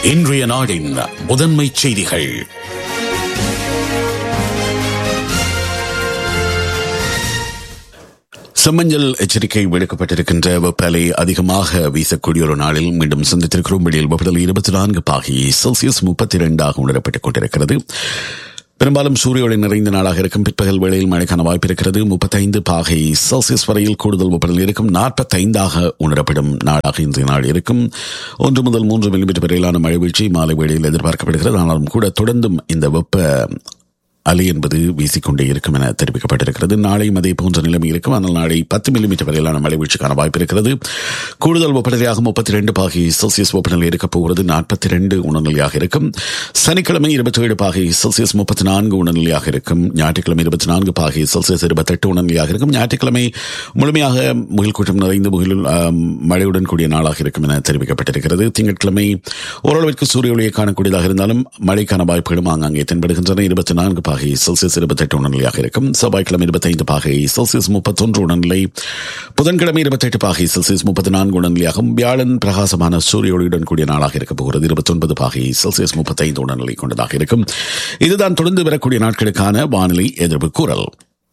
இன்றைய நாடின் முதன்மை செய்திகள் செம்மஞ்சள் எச்சரிக்கை விடுக்கப்பட்டிருக்கின்ற வெப்பலை அதிகமாக வீசக்கூடிய ஒரு நாளில் மீண்டும் சந்தித்திருக்கிறோம் வெளியில் வெப்படல் இருபத்தி நான்கு பாகி செல்சியஸ் முப்பத்தி இரண்டாக உணரப்பட்டுக் கொண்டிருக்கிறது பெரும்பாலும் சூரிய ஒளி நிறைந்த நாளாக இருக்கும் பிற்பகல் வேளையில் மழைக்கான வாய்ப்பு இருக்கிறது முப்பத்தைந்து பாகை செல்சியஸ் வரையில் கூடுதல் வெப்பநிலை இருக்கும் நாற்பத்தைந்தாக உணரப்படும் நாளாக இன்றைய நாள் இருக்கும் ஒன்று முதல் மூன்று மில்லிமீட்டர் வரையிலான மழை வீழ்ச்சி மாலை வேளையில் எதிர்பார்க்கப்படுகிறது ஆனாலும் கூட தொடர்ந்தும் இந்த வெப்ப அலை என்பது வீசிக்கொண்டே இருக்கும் என தெரிவிக்கப்பட்டிருக்கிறது நாளையும் அதே போன்ற நிலைமை இருக்கும் ஆனால் நாளை பத்து மில்லிமீட்டர் வரையிலான மழை வீழ்ச்சிக்கான வாய்ப்பு இருக்கிறது கூடுதல் வெப்பநிலையாக முப்பத்தி ரெண்டு பாகை செல்சியஸ் வெப்பநிலை இருக்கப் போகிறது நாற்பத்தி ரெண்டு உணர்நிலையாக இருக்கும் சனிக்கிழமை இருபத்தி ஏழு பாகை செல்சியஸ் முப்பத்தி நான்கு உணர்நிலையாக இருக்கும் ஞாயிற்றுக்கிழமை இருபத்தி நான்கு பாகை செல்சியஸ் இருபத்தெட்டு உணர்நிலையாக இருக்கும் ஞாயிற்றுக்கிழமை முழுமையாக முகில் கூட்டம் நிறைந்து முகில் மழையுடன் கூடிய நாளாக இருக்கும் என தெரிவிக்கப்பட்டிருக்கிறது திங்கட்கிழமை ஓரளவிற்கு சூரிய ஒளியை காணக்கூடியதாக இருந்தாலும் மழைக்கான வாய்ப்புகளும் ஆங்காங்கே தென்படுகின்றன இருபத்தி நான்கு பாகை செல்சியஸ் இருபத்தெட்டு உணர்நிலையாக இருக்கும் செவ்வாய்க்கிழமை இருபத்தைந்து பாகை செல்சியஸ் முப்பத்தொன்று உணர்நிலை புதன்கிழமை இருபத்தெட்டு பாகை செல்சியஸ் முப்பத்தி நான்கு உணர்நிலையாகும் வியாழன் பிரகாசமான சூரிய ஒளியுடன் கூடிய நாளாக இருக்க போகிறது இருபத்தொன்பது பாகை செல்சியஸ் முப்பத்தைந்து உணர்நிலை கொண்டதாக இருக்கும் இதுதான் தொடர்ந்து வரக்கூடிய நாட்களுக்கான வானிலை எதிர்ப்பு கூறல்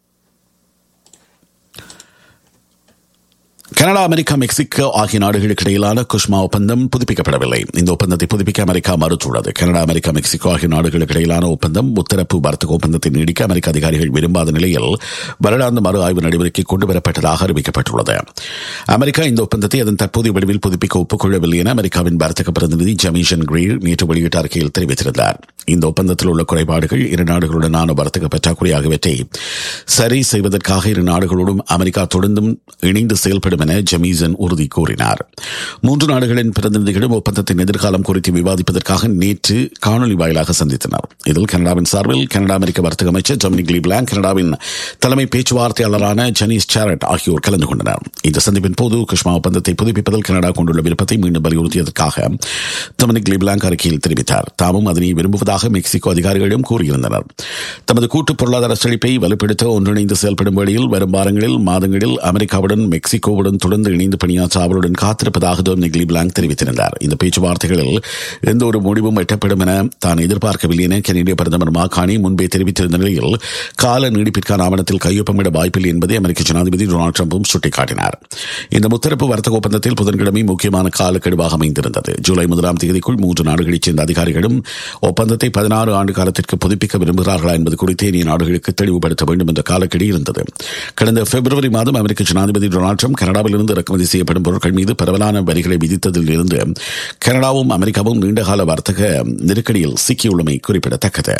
கனடா அமெரிக்கா மெக்சிகோ ஆகிய நாடுகளுக்கு இடையிலான குஷ்மா ஒப்பந்தம் புதுப்பிக்கப்படவில்லை இந்த ஒப்பந்தத்தை புதுப்பிக்க அமெரிக்கா மறுத்துள்ளது கனடா அமெரிக்கா மெக்சிகோ ஆகிய நாடுகளுக்கு இடையிலான ஒப்பந்தம் முத்தரப்பு வர்த்தக ஒப்பந்தத்தை நீடிக்க அமெரிக்க அதிகாரிகள் விரும்பாத நிலையில் வருடாந்த மறு ஆய்வு நடவடிக்கை கொண்டுவரப்பட்டதாக அறிவிக்கப்பட்டுள்ளது அமெரிக்கா இந்த ஒப்பந்தத்தை அதன் தற்போதைய வடிவில் புதுப்பிக்க ஒப்புக்கொள்ளவில்லை என அமெரிக்காவின் வர்த்தக பிரதிநிதி ஜமீஷன் கிரீர் நேற்று வெளியிட்ட அறிக்கையில் தெரிவித்திருந்தார் இந்த ஒப்பந்தத்தில் உள்ள குறைபாடுகள் இரு நாடுகளுடனான வர்த்தக பற்றாக்குறை ஆகியவற்றை சரி செய்வதற்காக இரு நாடுகளோடும் அமெரிக்கா தொடர்ந்தும் இணைந்து செயல்படும் என ஜமீசன் உறுதி கூறினார் மூன்று நாடுகளின் பிரதிநிதிகளும் ஒப்பந்தத்தின் எதிர்காலம் குறித்து விவாதிப்பதற்காக நேற்று காணொலி வாயிலாக சந்தித்தனர் இதில் கனடாவின் சார்பில் கனடா அமெரிக்க வர்த்தக அமைச்சர் ஜெமினி கிளீப்லாங் கனடாவின் தலைமை பேச்சுவார்த்தையாளரான ஜெனிஸ் சாரட் ஆகியோர் கலந்து கொண்டனர் இந்த சந்திப்பின் போது குஷ்மா ஒப்பந்தத்தை புதுப்பிப்பதில் கனடா கொண்டுள்ள விருப்பத்தை மீண்டும் வலியுறுத்தியதற்காக டொமினிக் கிளீப்லாங் அறிக்கையில் தெரிவித்தார் தாமும் அதனை விரும்புவதாக மெக்சிகோ அதிகாரிகளிடம் கூறியிருந்தனர் தமது கூட்டு பொருளாதார செழிப்பை வலுப்படுத்த ஒன்றிணைந்து செயல்படும் வேளையில் வரும் வாரங்களில் மாதங்களில் அமெரிக்காவுடன் மெக்சிகோவுடன் தொடர்ந்து இணைந்து பணியாற்ற அவருடன் காத்திருப்பதாக டொமினிக் கிளீப்லாங் தெரிவித்திருந்தார் இந்த பேச்சுவார்த்தைகளில் எந்த ஒரு முடிவும் எட்டப்படும் என தான் எதிர்பார்க்கவில்லை என கனேடிய பிரதமர் மாகாணி முன்பே தெரிவித்திருந்த நிலையில் கால நீடிப்பிற்கான ஆவணத்தில் கையொப்பமிட வாய்ப்பில்லை என்பதை அமெரிக்க ஜனாதிபதி டொனால்டு டிரம்பும் சுட்டிக்காட்டினார் இந்த முத்தரப்பு வர்த்தக ஒப்பந்தத்தில் புதன்கிழமை முக்கியமான காலக்கெடுவாக அமைந்திருந்தது ஜூலை முதலாம் தேதிக்குள் மூன்று நாடுகளைச் சேர்ந்த அதிகாரிகளும் ஒப்பந்தத்தை பதினாறு ஆண்டு காலத்திற்கு புதுப்பிக்க விரும்புகிறார்களா என்பது குறித்து இனிய நாடுகளுக்கு தெளிவுபடுத்த வேண்டும் என்ற காலக்கெடு இருந்தது கடந்த பிப்ரவரி மாதம் அமெரிக்க ஜனாதிபதி டொனால்டு ட்ரம்ப் கனடாவிலிருந்து இறக்குமதி செய்யப்படும் பொருட்கள் மீது பரவலான வரிகளை விதித்ததில் இருந்து கனடாவும் அமெரிக்காவும் நீண்டகால வர்த்தக நெருக்கடியில் சிக்கியுள்ளமை குறிப்பிடத்தக்கது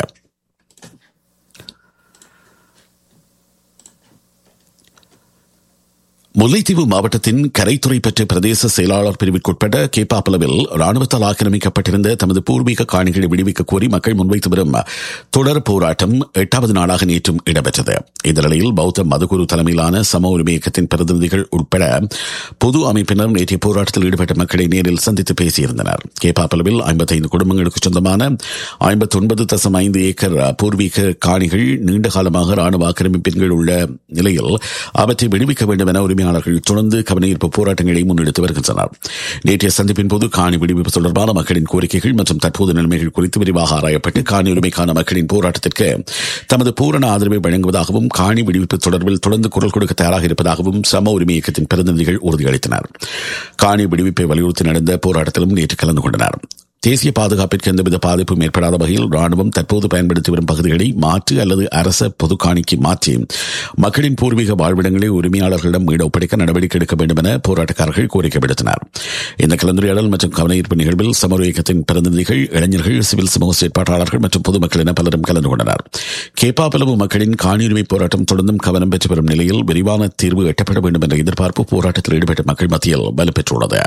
முல்லைத்தீவு மாவட்டத்தின் கரைத்துறை பெற்ற பிரதேச செயலாளர் பிரிவிற்குட்பட்ட கேப்பாப்பளவில் ராணுவத்தால் ஆக்கிரமிக்கப்பட்டிருந்த தமது பூர்வீக காணிகளை விடுவிக்க கோரி மக்கள் முன்வைத்து வரும் தொடர் போராட்டம் எட்டாவது நாளாக நேற்றும் இடம்பெற்றது இந்த நிலையில் பௌத்த மதகுரு தலைமையிலான சம உரிமை இயக்கத்தின் பிரதிநிதிகள் உட்பட பொது அமைப்பினர் நேற்றைய போராட்டத்தில் ஈடுபட்ட மக்களை நேரில் சந்தித்து பேசியிருந்தனர் கேப்பாப்பளவில் ஐம்பத்தைந்து குடும்பங்களுக்கு சொந்தமான ஐம்பத்தி ஒன்பது தசம் ஐந்து ஏக்கர் பூர்வீக காணிகள் நீண்ட காலமாக ராணுவ ஆக்கிரமிப்பின்கள் உள்ள நிலையில் அவற்றை விடுவிக்க வேண்டும் என உரிமை உரிமையாளர்கள் தொடர்ந்து கவனஈர்ப்பு போராட்டங்களை முன்னெடுத்து வருகின்றனர் நேற்றைய சந்திப்பின் போது காணி விடுவிப்பு தொடர்பான மக்களின் கோரிக்கைகள் மற்றும் தற்போது நிலைமைகள் குறித்து விரிவாக ஆராயப்பட்டு காணி உரிமைக்கான மக்களின் போராட்டத்திற்கு தமது பூரண ஆதரவை வழங்குவதாகவும் காணி விடுவிப்பு தொடர்பில் தொடர்ந்து குரல் கொடுக்க தயாராக இருப்பதாகவும் சம உரிமை இயக்கத்தின் பிரதிநிதிகள் உறுதியளித்தனர் காணி விடுவிப்பை வலியுறுத்தி நடந்த போராட்டத்திலும் நேற்று கலந்து கொண்டனர் தேசிய பாதுகாப்பிற்கு எந்தவித பாதிப்பும் ஏற்படாத வகையில் ராணுவம் தற்போது பயன்படுத்தி வரும் பகுதிகளை மாற்று அல்லது அரச பொது காணிக்கு மாற்றி மக்களின் பூர்வீக வாழ்விடங்களை உரிமையாளர்களிடம் மீட ஒப்படைக்க நடவடிக்கை எடுக்க வேண்டும் என போராட்டக்காரர்கள் கோரிக்கை விடுத்தனர் இந்த கலந்துரையாடல் மற்றும் கவனஈர்ப்பு நிகழ்வில் சமூக இயக்கத்தின் பிரதிநிதிகள் இளைஞர்கள் சிவில் சமூக செயற்பாட்டாளர்கள் மற்றும் பொதுமக்கள் என பலரும் கலந்து கொண்டனர் கேப்பாப்பளவு மக்களின் காணியுரிமை போராட்டம் தொடர்ந்தும் கவனம் பெற்று வரும் நிலையில் விரிவான தீர்வு எட்டப்பட வேண்டும் என்ற எதிர்பார்ப்பு போராட்டத்தில் ஈடுபட்ட மக்கள் மத்தியில் வலுப்பெற்றுள்ளது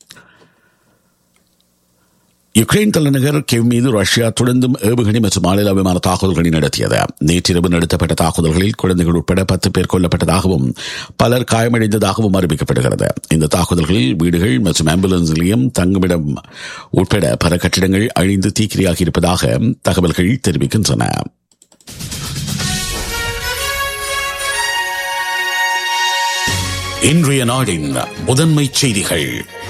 யுக்ரைன் தலைநகர் கெவ் மீது ரஷ்யா தொடர்ந்தும் ஏவுகணை மற்றும் மாநில விமான தாக்குதல்களை நடத்தியது நேற்றிரவு நடத்தப்பட்ட தாக்குதல்களில் குழந்தைகள் உட்பட பத்து பேர் கொல்லப்பட்டதாகவும் பலர் காயமடைந்ததாகவும் அறிவிக்கப்படுகிறது இந்த தாக்குதல்களில் வீடுகள் மற்றும் ஆம்புலன்ஸ் நிலையம் தங்குமிடம் உட்பட பல கட்டிடங்கள் அழிந்து தீக்கிரையாகி இருப்பதாக தகவல்கள் தெரிவிக்கின்றன இன்றைய நாடின் முதன்மை செய்திகள்